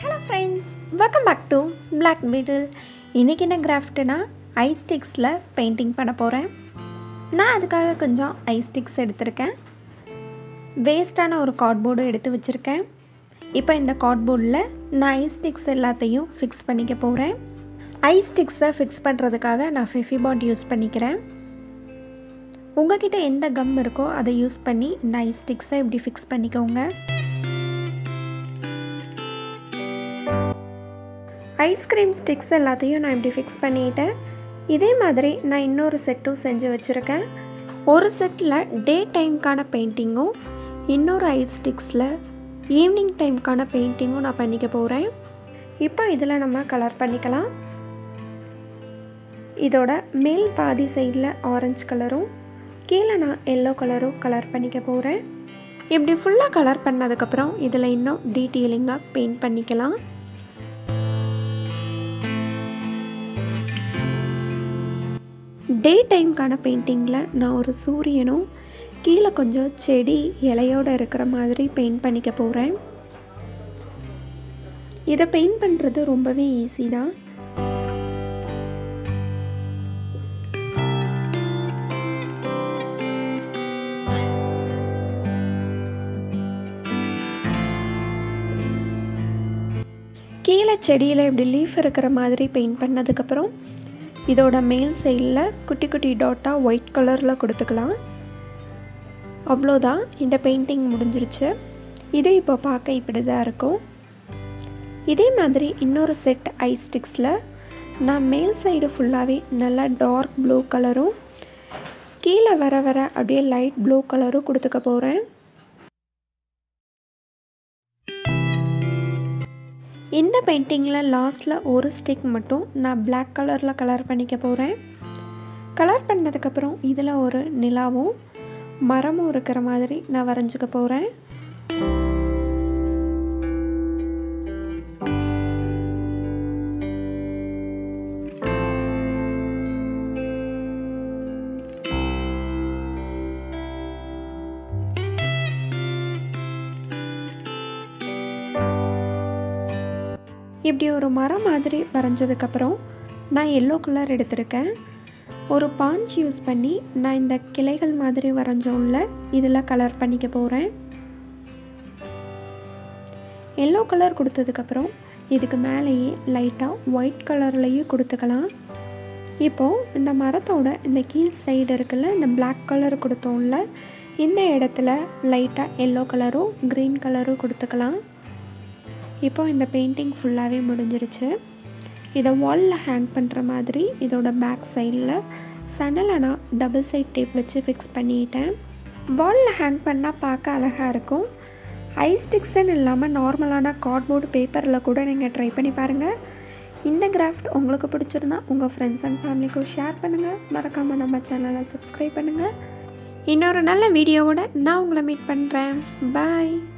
hello friends welcome back to black beetle இன்றைக்கி என்ன கிராஃப்ட்னா ஐ ஸ்டிக்ஸில் painting பண்ண போகிறேன் நான் அதுக்காக கொஞ்சம் ஐ ஸ்டிக்ஸ் எடுத்திருக்கேன் வேஸ்ட்டான ஒரு கார்ட்போர்டு எடுத்து வச்சுருக்கேன் இப்போ இந்த கார்ட்போர்டில் நான் ஐ ஸ்டிக்ஸ் எல்லாத்தையும் ஃபிக்ஸ் பண்ணிக்க போகிறேன் ஐ ஸ்டிக்ஸை ஃபிக்ஸ் பண்ணுறதுக்காக நான் ஃபெஃபிபாண்ட் யூஸ் பண்ணிக்கிறேன் உங்ககிட்ட எந்த கம் இருக்கோ அதை யூஸ் பண்ணி இந்த ஐ ஸ்டிக்ஸை இப்படி ஃபிக்ஸ் பண்ணிக்கோங்க ஐஸ்கிரீம் ஸ்டிக்ஸ் எல்லாத்தையும் நான் இப்படி ஃபிக்ஸ் பண்ணிட்டேன் இதே மாதிரி நான் இன்னொரு செட்டும் செஞ்சு வச்சுருக்கேன் ஒரு செட்டில் டே டைம்க்கான பெயிண்டிங்கும் இன்னொரு ஐஸ் ஸ்டிக்ஸில் ஈவினிங் டைம்க்கான பெயிண்டிங்கும் நான் பண்ணிக்க போகிறேன் இப்போ இதில் நம்ம கலர் பண்ணிக்கலாம் இதோட மேல் பாதி சைடில் ஆரஞ்சு கலரும் கீழே நான் எல்லோ கலரும் கலர் பண்ணிக்க போகிறேன் இப்படி ஃபுல்லாக கலர் பண்ணதுக்கப்புறம் இதில் இன்னும் டீட்டெயிலிங்காக பெயிண்ட் பண்ணிக்கலாம் டே டைம்க்கான பெயிண்டிங்கில் நான் ஒரு சூரியனும் கீழே கொஞ்சம் செடி இலையோடு இருக்கிற மாதிரி பெயிண்ட் பண்ணிக்க போகிறேன் இதை பெயிண்ட் பண்ணுறது ரொம்பவே ஈஸி தான் கீழே செடியில் இப்படி லீஃப் இருக்கிற மாதிரி பெயிண்ட் பண்ணதுக்கப்புறம் இதோட மேல் சைடில் குட்டி குட்டி டாட்டாக ஒயிட் கலரில் கொடுத்துக்கலாம் அவ்வளோதான் இந்த பெயிண்டிங் முடிஞ்சிருச்சு இது இப்போ பார்க்க இப்படி தான் இருக்கும் இதே மாதிரி இன்னொரு செட் ஐ ஸ்டிக்ஸில் நான் மேல் சைடு ஃபுல்லாகவே நல்லா டார்க் ப்ளூ கலரும் கீழே வர வர அப்படியே லைட் ப்ளூ கலரும் கொடுத்துக்க போகிறேன் இந்த பெயிண்டிங்கில் லாஸ்ட்டில் ஒரு ஸ்டிக் மட்டும் நான் பிளாக் கலரில் கலர் பண்ணிக்க போகிறேன் கலர் பண்ணதுக்கப்புறம் இதில் ஒரு நிலாவும் மரமும் இருக்கிற மாதிரி நான் வரைஞ்சிக்க போகிறேன் இப்படி ஒரு மரம் மாதிரி வரைஞ்சதுக்கப்புறம் நான் எல்லோ கலர் எடுத்திருக்கேன் ஒரு பாஞ்ச் யூஸ் பண்ணி நான் இந்த கிளைகள் மாதிரி வரைஞ்ச உள்ள இதில் கலர் பண்ணிக்க போகிறேன் எல்லோ கலர் கொடுத்ததுக்கப்புறம் இதுக்கு மேலேயே லைட்டாக ஒயிட் கலர்லேயும் கொடுத்துக்கலாம் இப்போது இந்த மரத்தோட இந்த கீழ் சைடு இருக்குல்ல இந்த பிளாக் கலர் கொடுத்தோம்ல இந்த இடத்துல லைட்டாக எல்லோ கலரும் க்ரீன் கலரும் கொடுத்துக்கலாம் இப்போ இந்த பெயிண்டிங் ஃபுல்லாகவே முடிஞ்சிருச்சு இதை வாலில் ஹேங் பண்ணுற மாதிரி இதோட பேக் சைடில் சணலை நான் டபுள் சைட் டேப் வச்சு ஃபிக்ஸ் பண்ணிட்டேன் வாலில் ஹேங் பண்ணால் பார்க்க அழகாக இருக்கும் ஐ ஸ்டிக்ஸ்ன்னு இல்லாமல் நார்மலான கார்ட்போர்டு பேப்பரில் கூட நீங்கள் ட்ரை பண்ணி பாருங்கள் இந்த கிராஃப்ட் உங்களுக்கு பிடிச்சிருந்தா உங்கள் ஃப்ரெண்ட்ஸ் அண்ட் ஃபேமிலிக்கும் ஷேர் பண்ணுங்கள் மறக்காமல் நம்ம சேனலை சப்ஸ்கிரைப் பண்ணுங்கள் இன்னொரு நல்ல வீடியோவோட நான் உங்களை மீட் பண்ணுறேன் பாய்